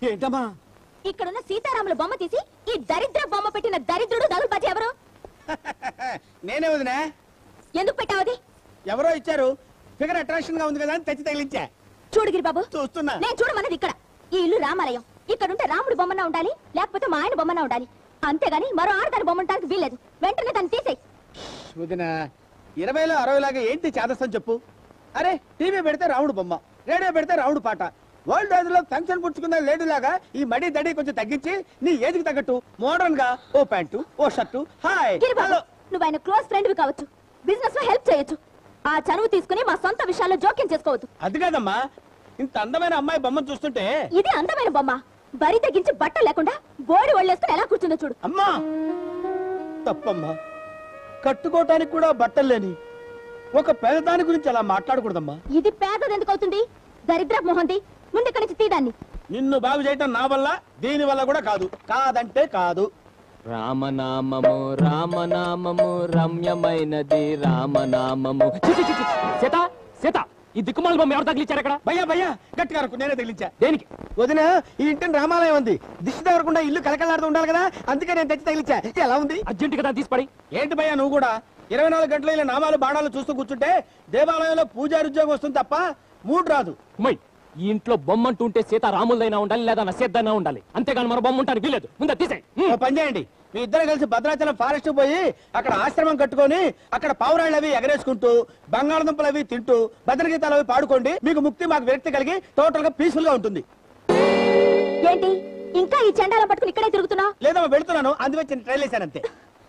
ఏంటమ్మా ఇక్కడున్న సీతారాముల బొమ్మ తీసి ఈ దరిద్ర బొమ్మ పెట్టిన దరిద్రుడు దగులుబాజీ ఎవరు నేనే వదినా ఎందుకు పెట్టావది ఎవరో ఇచ్చారు ఫిగర్ అట్రాక్షన్ గా ఉంది కదా అని తెచ్చి తగిలించా చూడుగిరి బాబు చూస్తున్నా నేను చూడమన్నది ఇక్కడ ఈ ఇల్లు రామాలయం ఇక్కడుంటే రాముడు బొమ్మన ఉండాలి లేకపోతే మా ఆయన బొమ్మన ఉండాలి అంతేగాని మరో ఆడదాని బొమ్మ ఉండడానికి వీల్లేదు వెంటనే దాన్ని తీసేయి వదిన ఇరవైలో అరవై లాగా ఏంటి చేదస్తం చెప్పు అరే టీవీ పెడితే రావుడు బొమ్మ రేడియో పెడితే రావుడు పాట వరల్డ్ వైడ్ లో ఫంక్షన్ పుచ్చుకున్న లేడీ లాగా ఈ మడి దడి కొంచెం తగ్గించి నీ ఏజ్కి తగ్గట్టు మోడర్న్ గా ఓ ప్యాంటు ఓ shirt hi Giri Babu hello నువ్వు ఆయన క్లోజ్ ఫ్రెండ్ కావచ్చు బిజినెస్ లో హెల్ప్ చేయొచ్చు ఆ చనువు తీసుకుని మా సొంత విషయాల్లో జోక్యం చేసుకోవద్దు అది కాదమ్మా ఇంత అందమైన అమ్మాయి బొమ్మను చూస్తుంటే ఇది అందమైన బొమ్మ బరి తగ్గించి బట్ట లేకుండా బోడి ఒళ్ళేసుకుని ఎలా కూర్చుందో చూడు అమ్మా తప్పమ్మా కట్టుకోవటానికి కూడా బట్టలు లేని ఒక పేదదాని గురించి అలా మాట్లాడకూడదమ్మా ఇది పేదది ఎందుకు అవుతుంది దరిద్ర మొహంది ముందు ఇక్కడి నుంచి తీదాన్ని నిన్ను బాగు చేయటం నా వల్ల దీని వల్ల కూడా కాదు కాదంటే కాదు రామనామము రామనామము రమ్యమైనది రామనామము చి, చి, చి, చి. సీత సీత ఈ దిక్కుమాల బొమ్మ ఎవరు తగిలిచ్చారు అక్కడ భయ్యా భయ్యా గట్టిగా అరకు నేనే తగిలించా దేనికి వదిన ఈ ఇంటిని రామాలయం ఉంది దిష్టి తగలకుండా ఇల్లు కలకలాడుతూ ఉండాలి కదా అందుకే నేను తెచ్చి తగిలించా ఎలా ఉంది అర్జెంట్ కదా తీసిపడి ఏంటి భయ్యా నువ్వు కూడా ఇరవై నాలుగు గంటలు ఇలా నామాలు బాణాలు చూస్తూ కూర్చుంటే దేవాలయంలో పూజారి ఉద్యోగం వస్తుంది తప్ప మూడు రాదు ఉమ్మయ్ ఈ ఇంట్లో బొమ్మ అంటూ ఉంటే సీత రాములదైనా ఉండాలి లేదా నసేద్దైనా ఉండాలి అంతేగాని మన బొమ్మ ఉంటానికి వీలేదు ముందే తీసే ఓ పని చేయండి మీ ఇద్దరు కలిసి భద్రాచలం ఫారెస్ట్ పోయి అక్కడ ఆశ్రమం కట్టుకొని అక్కడ పావురాళ్ళు అవి ఎగరేసుకుంటూ బంగాళదుంపలు అవి తింటూ భద్రగీతాలు అవి పాడుకోండి మీకు ముక్తి మాకు వ్యక్తి కలిగి టోటల్ గా పీస్ఫుల్ గా ఉంటుంది ఏంటి ఇంకా ఈ చెండాలం పట్టుకుని ఇక్కడే తిరుగుతున్నావు లేదా వెళుతున్నాను అందువే చిన్న ట్రైల్ వేశాను అంతే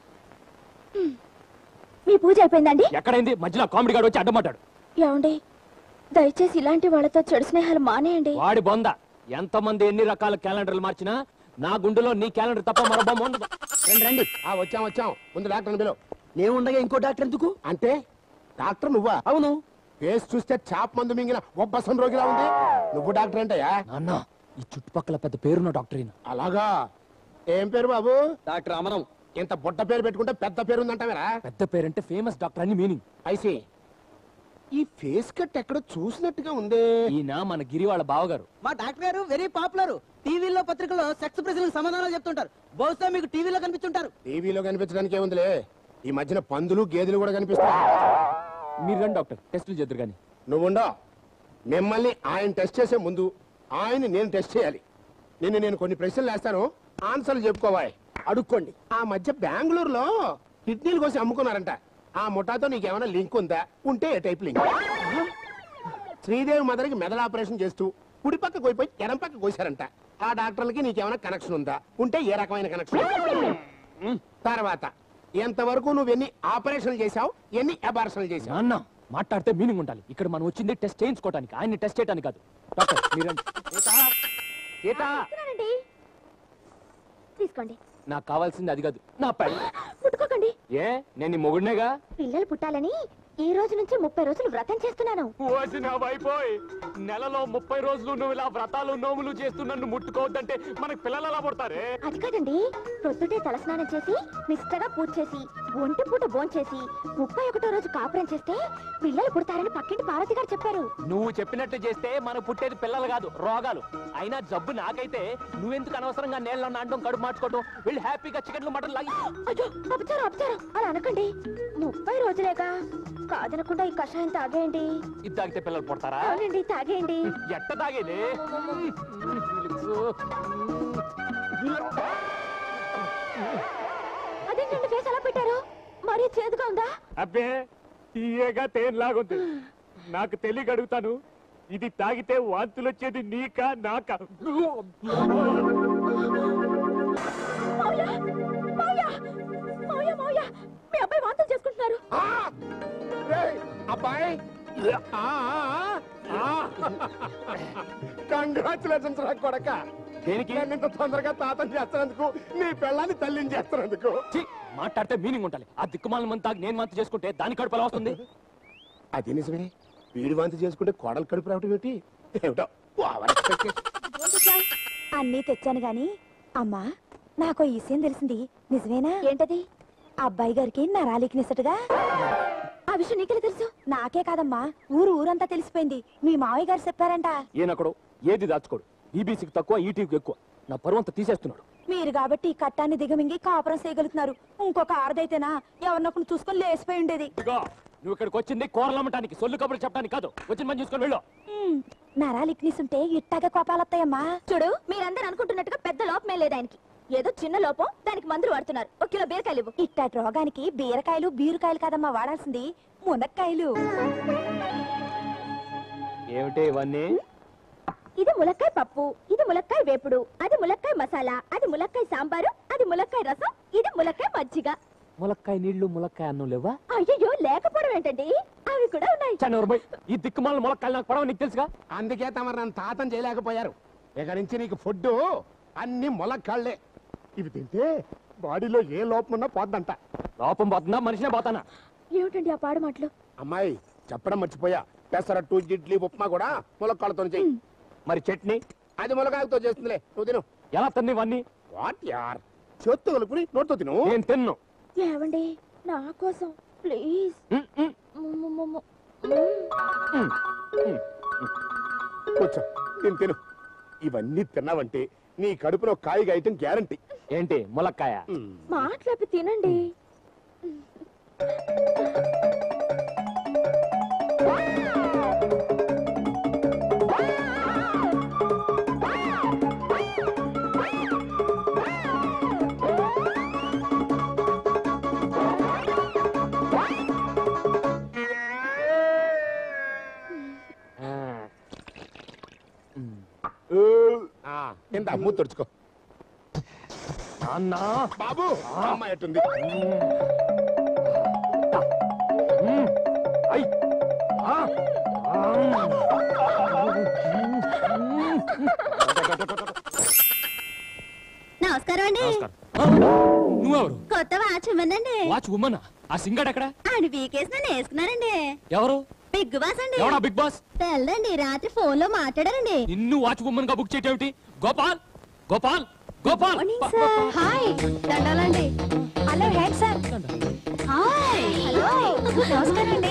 మీ పూజ అయిపోయిందండి ఎక్కడైంది మధ్యలో కామెడీ గాడు వచ్చి అడ్డమాటాడు ఏమండి దయచేసి ఇలాంటి వాళ్ళతో చెడు స్నేహాలు మానేయండి వాడి బొంద ఎంతమంది ఎన్ని రకాల క్యాలెండర్లు మార్చినా నా గుండెలో నీ క్యాలెండర్ తప్ప మరో బొమ్మ ఉండదు రండి రండి ఆ వచ్చాం వచ్చాం ముందు డాక్టర్ బిలో నేను ఉండగా ఇంకో డాక్టర్ ఎందుకు అంటే డాక్టర్ నువ్వా అవును ఫేస్ చూస్తే చాప్ మందు మింగిన ఒబ్బసం రోగిలా ఉంది నువ్వు డాక్టర్ అంటయా నాన్న ఈ చుట్టుపక్కల పెద్ద పేరున్న డాక్టర్ ఈయన. అలాగా ఏం పేరు బాబు డాక్టర్ అమరం ఇంత బుట్ట పేరు పెట్టుకుంటే పెద్ద పేరు ఉందంటావేరా పెద్ద పేరంటే ఫేమస్ డాక్టర్ అని మీనింగ్ ఐసి ఈ ఫేస్ కట్ ఎక్కడో చూసినట్టుగా ఉంది ఈయన మన గిరి వాళ్ళ బావగారు మా డాక్టర్ గారు వెరీ పాపులర్ టీవీలో పత్రికల్లో సెక్స్ ప్రశ్నలకు సమాధానాలు చెప్తుంటారు బహుశా మీకు టీవీలో కనిపించుంటారు టీవీలో కనిపించడానికి ఏముందిలే ఈ మధ్యన పందులు గేదెలు కూడా కనిపిస్తాయి మీరు రండి డాక్టర్ టెస్టులు చేద్దరు కానీ నువ్వుండో మిమ్మల్ని ఆయన టెస్ట్ చేసే ముందు ఆయన నేను టెస్ట్ చేయాలి నిన్ను నేను కొన్ని ప్రశ్నలు వేస్తాను ఆన్సర్లు చెప్పుకోవాలి అడుక్కోండి ఆ మధ్య బెంగళూరులో కిడ్నీలు కోసి అమ్ముకున్నారంట ఆ ముఠాతో నీకేమైనా లింక్ ఉందా ఉంటే ఏ టైప్ లింక్ శ్రీదేవి మదర్కి మెదడు ఆపరేషన్ చేస్తూ కుడి పక్క కోయిపోయి ఎడం పక్క కోసారంట ఆ డాక్టర్లకి నీకేమైనా కనెక్షన్ ఉందా ఉంటే ఏ రకమైన కనెక్షన్ తర్వాత ఎంతవరకు నువ్వు ఎన్ని ఆపరేషన్లు చేశావు ఎన్ని అబార్షన్లు చేశావు నాన్న మాట్లాడితే మీనింగ్ ఉండాలి ఇక్కడ మనం వచ్చింది టెస్ట్ చేయించుకోవడానికి ఆయన్ని టెస్ట్ చేయడానికి కాదు డాక్టర్ మీరు రండి. సీత, సీత ఇస్తున్నానండి. తీసుకోండి నాకు కావాల్సింది అది కాదు నా పై ముట్టుకోకండి ఏ నేను నీ మొగుడినేగా పిల్లలు పుట్టాలని ఈ రోజు నుంచి ముప్పై రోజులు వ్రతం చేస్తున్నాను ఓసిన వైపోయ్ నెలలో ముప్పై రోజులు నువ్వు ఇలా వ్రతాలు నోములు చేస్తూ నన్ను ముట్టుకోవద్దంటే మనకి పిల్లలు ఎలా పుడతారే అది కాదండి ప్రొద్దుటే తలస్నానం చేసి నిష్టగా పూజ చేసి ఒంటి పూట భోంచేసి ముప్పై ఒకటో రోజు కాపురం చేస్తే పిల్లలు పుడతారని పక్కింటి పార్వతి గారు చెప్పారు నువ్వు చెప్పినట్టు చేస్తే మనకు పుట్టేది పిల్లలు కాదు రోగాలు అయినా జబ్బు నాకైతే నువ్వెందుకు అనవసరంగా నేలలో నాడడం కడుపు మార్చుకోవడం వెళ్ళి హ్యాపీగా చికెన్లు మటన్ లాగి అయ్యో అపచారం అపచారం అలా అనకండి ముప్పై రోజులేగా కాదనకుండా ఈ కషాయం తాగేయండి ఇది తాగితే పిల్లలు పుడతారా అవునండి తాగేయండి ఎట్ట తాగేది అదేంటండి ఫేస్ ఎలా పెట్టారు మరీ చేదుగా ఉందా అబ్బే తీయగా తేన్ లాగుంది నాకు తెలియక అడుగుతాను ఇది తాగితే వాంతులు వచ్చేది నీకా నాకా మౌయ మౌయ మౌయ మౌయ మీ అబ్బాయి వాంతులు చేసుకుంటున్నారు ఆ! రేయ్, అబ్బాయి కంగ్రాచులేషన్స్ రా కొడక దేనికి నన్ను ఇంత తొందరగా తాతని చేస్తున్నందుకు నీ పెళ్ళాన్ని తల్లిని చేస్తున్నందుకు ఛీ, మాట్లాడితే మీనింగ్ ఉండాలి ఆ దిక్కుమాల మంతా నేను మంత చేసుకుంటే దాని కడుపు ఎలా వస్తుంది అది నిజమే వీడి వాంతి చేసుకుంటే కోడలు కడుపు రావటం ఏంటి ఏమిటో ఓవర్ ఎక్స్పెక్టేషన్. అన్నీ తెచ్చాను గాని అమ్మా నాకు ఈ విషయం తెలిసింది నిజమేనా ఏంటది అబ్బాయి గారికి నరాలికి నిసటుగా ఆ విషయం నీకెలా తెలుసు నాకే కాదమ్మా ఊరు ఊరంతా తెలిసిపోయింది మీ మావయ్య గారు చెప్పారంట ఈయనొకడు ఏది దాచుకోడు ఈబీసీకి తక్కువ ఈటీకి ఎక్కువ నా పరువు అంతా తీసేస్తున్నాడు మీరు కాబట్టి ఈ కట్టాన్ని దిగమింగి కాపురం చేయగలుగుతున్నారు ఇంకొక ఆరదైతేనా ఎవరినొకరు చూసుకొని లేసిపోయి ఉండేది ఇదిగో నువ్వు ఇక్కడికి వచ్చింది కూరలు అమ్మటానికి సొల్లు కబుర్లు చెప్పడానికి కాదు వచ్చిన పని చూసుకొని వెళ్ళు ఉమ్, నరాలు ఇక్నీసుంటే ఇట్టాగే కోపాలొత్తాయమ్మా చూడు మీరందరూ అనుకుంటున్నట్టుగా పెద్ద లోపమే లేదు ఆయనకి ఏదో చిన్న లోపం దానికి మందులు వాడుతున్నారు ఒక కిలో బీరకాయలు ఇవ్వు ఇట్టాటి రోగానికి బీరకాయలు బీరుకాయలు కాదమ్మా వాడాల్సింది మునక్కాయలు ఏమిటి ఇవన్నీ ఇది ములక్కాయ పప్పు ఇది ములక్కాయ వేపుడు అది ములక్కాయ మసాలా అది ములక్కాయ సాంబారు అది ములక్కాయ రసం ఇది ములక్కాయ మజ్జిగ ములక్కాయ నీళ్లు ములక్కాయ అన్నం లేవా అయ్యో లేకపోవడం ఏంటండి అవి కూడా ఉన్నాయి చనూరుబై ఈ దిక్కుమాల ములక్కాయలు నాకు పడవ నీకు తెలుసుగా అందుకే తమరు నన్ను తాతం చేయలేకపోయారు ఇక నుంచి నీకు ఫుడ్ అన్ని మొలక్కాళ్లే ఇవి తింటే బాడీలో ఏ లోపం ఉన్నా పోద్దంట లోపం పోతుందా మనిషినే పోతానా ఏమిటండి ఆ పాడు మాటలు అమ్మాయి చెప్పడం మర్చిపోయా పెసరట్టు ఇడ్లీ ఉప్మా కూడా ములక్కాళ్ళతో చెయ్యి మరి చట్నీ అది ములకాయలతో చేస్తుందిలే నువ్వు తిను ఎలా తన్ని ఇవన్నీ వాట్ యార్ చేత్తో కలుపుని నోటితో తిను నేను తిన్ను ఏవండి నా కోసం ప్లీజ్ ఉమ్, ఉమ్, ఉమ్. కూర్చో తిను తిను ఇవన్నీ తిన్నావంటే నీ కడుపులో కాయగా ఐటమ్ గ్యారంటీ ఏంటి ములక్కాయ మాట్లాపి తినండి ఆ. ఇంత అమ్ము తుడుచుకో నాన్నా బాబు అమ్మాయి ఎట్టుంది ఉమ్. ఐ. ఆ. ఆ. నమస్కారం అండి నమస్కారం ఆ, నువ్వెవరు కొత్త వాచ్ ఇవ్వనండి వాచ్ ఉమ్మనా ఆ సింగడ్ ఎక్కడ ఆయన వీకేసి నన్ను వేసుకున్నారండి ఎవరు బిగ్ బాస్ అండి ఎవడా బిగ్ బాస్ తెల్లండి రాత్రి ఫోన్ లో మాట్లాడారండి నిన్ను వాచ్ ఉమ్మన్ గా బుక్ చేయటం Gopal Gopal Gopal morning sir hi దండాలండి hello hand sir hi hello నమస్కారం అండి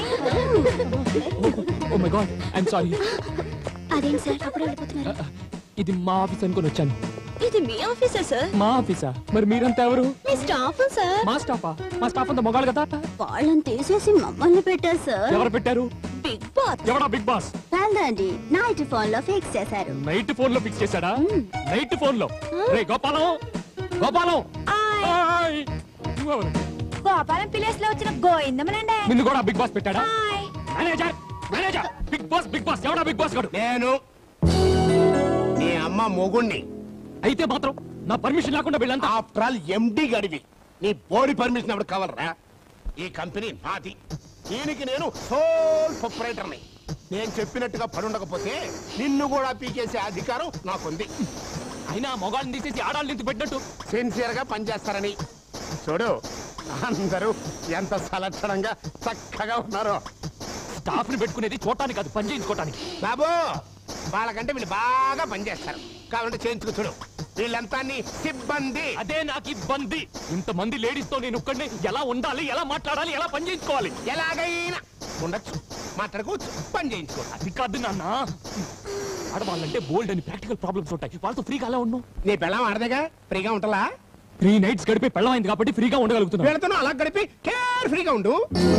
oh my god I'm sorry అదేంటి సార్ అప్పుడు వెళ్ళిపోతున్నారు ఇది మా ఆఫీస్ అనుకుని వచ్చాను ఇది మీ ఆఫీసా సార్ మా ఆఫీసా మరి మీరంతా ఎవరు మీ స్టాఫ్ సార్ మా స్టాఫా మా స్టాఫ్ అంతా మొగాలు కదా వాళ్ళని తీసేసి మమ్మల్ని పెట్టారు సార్ ఎవరు పెట్టారు బిగ్ బాస్ ఎవడా బిగ్ బాస్ తెల్దండి నైట్ ఫోన్ లో ఫిక్స్ చేశారు నైట్ ఫోన్ లో ఫిక్స్ చేశాడా నైట్ ఫోన్ లో రే గోపాలం గోపాలం హాయ్. నువ్వెవరు గోపాలం ప్లేస్ లో వచ్చిన గోయిందమనండి నిన్ను కూడా బిగ్ బాస్ పెట్టాడా hi manager manager big boss big boss ఎవడా బిగ్ బాస్ గాడు నేను నీ అమ్మ మొగుణ్ణి అయితే మాత్రం నా పర్మిషన్ లేకుండా వీళ్ళంతా ఆఫ్టర్ ఆల్ ఎండి గడివి నీ బోడి పర్మిషన్ ఎవరు కావాలరా ఈ కంపెనీ నాది దీనికి నేను సోల్ ప్రొపరేటర్ని నేను చెప్పినట్టుగా పని ఉండకపోతే నిన్ను కూడా పీకేసే అధికారం నాకుంది అయినా మొగాళ్ళని తీసేసి ఆడాళ్ళని ఇంత పెట్టినట్టు సిన్సియర్ గా పనిచేస్తారని చూడు అందరూ ఎంత సలక్షణంగా చక్కగా ఉన్నారో స్టాఫ్ ని పెట్టుకునేది చూడటానికి కాదు పని చేయించుకోవటానికి బాబు వాళ్ళకంటే వీళ్ళు బాగా పనిచేస్తారు కావాలంటే చేయించుకు చూడు వీళ్ళంతా నీ సిబ్బంది అదే నాకు ఇబ్బంది ఇంతమంది లేడీస్ తో నేను ఒక్కడిని ఎలా ఉండాలి ఎలా మాట్లాడాలి ఎలా పని చేయించుకోవాలి ఎలాగైనా ఉండొచ్చు మాట్లాడుకోవచ్చు పని చేయించుకో అది కాదు నాన్న ఆడవాళ్ళంటే బోల్డ్ అని ప్రాక్టికల్ ప్రాబ్లమ్స్ ఉంటాయి వాళ్ళతో ఫ్రీగా అలా ఉన్నావు నీ పిల్లం ఆడదేగా ఫ్రీగా ఉంటలా త్రీ నైట్స్ గడిపి పెళ్ళమైంది కాబట్టి ఫ్రీగా ఉండగలుగుతున్నా వీళ్ళతో అలా గడిపి కేర్ ఫ్రీగా ఉండు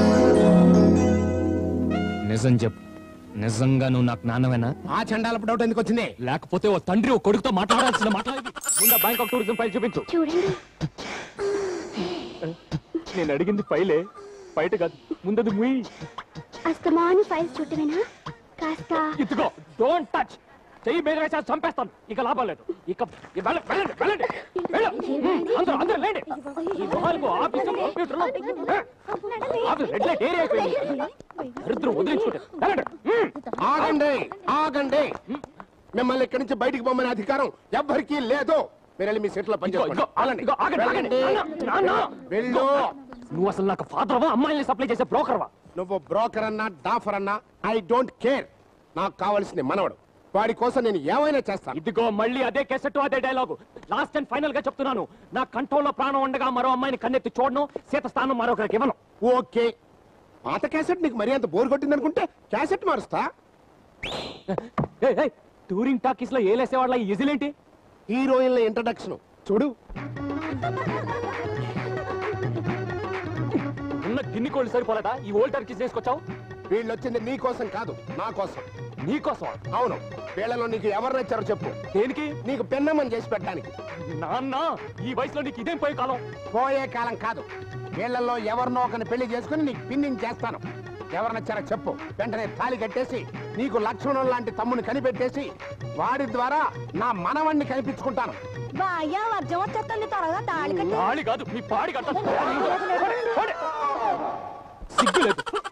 నిజం చెప్పు నిజంగా నువ్వు నాకు నాన్నవేనా ఆ చండాలపు డౌట్ ఎందుకు వచ్చింది లేకపోతే ఓ తండ్రి ఓ కొడుకుతో మాట్లాడాల్సిన మాట్లాడేది ముందు బ్యాంక్ ఆఫ్ టూరిజం ఫైల్ చూపించు చూడండి నేను అడిగింది ఫైలే బయట కాదు ముందది ముయ్ అస్తమాను ఫైల్స్ చూడటమేనా కాస్త ఇదిగో డోంట్ టచ్ చెయ్యి మీద వేసా చంపేస్తాను ఇక లాభం లేదు ఇక ఇక వెళ్ళ- వెళ్ళండి వెళ్ళండి వెళ్ళు. ఉమ్, అందరూ అందరూ లేండి ఈ మొహాలకు ఆఫీసు కంప్యూటర్లు ఏ, ఆఫీస్ రెడ్ లైట్ ఏరియా అయిపోయింది దరిద్రం వదిలించుకుంటే వెళ్ళండి ఉమ్. ఆగండి ఆగండి మిమ్మల్ని ఇక్కడి నుంచి బయటికి పొమ్మనే అధికారం ఎవ్వరికీ లేదు మీరు వెళ్ళి మీ సీట్లో ఇదిగో, పనిచేసుకోండి ఇదిగో, ఆగండి, ఇదిగో, ఆగండి, ఆగండి. నాన్న, నాన్న. వెళ్ళు నువ్వు అసలు నాకు ఫాదర్వా అమ్మాయిని సప్లై చేసే బ్రోకర్వా నువ్వు బ్రోకర్ అన్నా డాఫర్ అన్నా ఐ డోంట్ కేర్ నాకు కావాల్సింది మనవడు వాడి కోసం నేను ఏమైనా చేస్తాను ఇదిగో మళ్ళీ అదే కెసెట్ అదే డైలాగు లాస్ట్ అండ్ ఫైనల్ గా చెప్తున్నాను నా కంట్రోల్లో ప్రాణం ఉండగా మరో అమ్మాయిని కన్నెత్తి చూడను సీత స్థానం మరొకరికి ఇవ్వను ఓకే పాత క్యాసెట్ నీకు మరీ అంత బోర్ కొట్టింది అనుకుంటే క్యాసెట్ మారుస్తా ఏయ్, ఏయ్, టూరింగ్ టాకీస్ లో ఏలేసే వాళ్ళ ఈజిలేంటి హీరోయిన్ల ఇంట్రడక్షన్ చూడు ఉన్న గిన్ని కోళ్ళు సరిపోలేదా ఈ ఓల్డ్ టర్కీస్ తీసుకొచ్చావు వీళ్ళు వచ్చింది నీ కోసం కాదు నా కోసం నీకోసం అవును వీళ్ళలో నీకు ఎవరు నచ్చారో చెప్పు దేనికి నీకు పెన్నమ్మని చేసి పెట్టడానికి నాన్న ఈ వయసులో నీకు ఇదేం పోయే కాలం పోయే కాలం కాదు వీళ్ళల్లో ఎవరినో ఒకరిని పెళ్లి చేసుకుని నీకు పిన్నింగ్ చేస్తాను ఎవరు నచ్చారో చెప్పు వెంటనే తాళి కట్టేసి నీకు లక్ష్మణుడు లాంటి తమ్ముని కనిపెట్టేసి వాడి ద్వారా నా మనవణ్ణి కనిపించుకుంటాను బాయ్యా వర్జం వచ్చేస్తుంది త్వరగా తాళి కట్టి తాళి కాదు మీ పాడి కట్ట సిగ్గు లేదు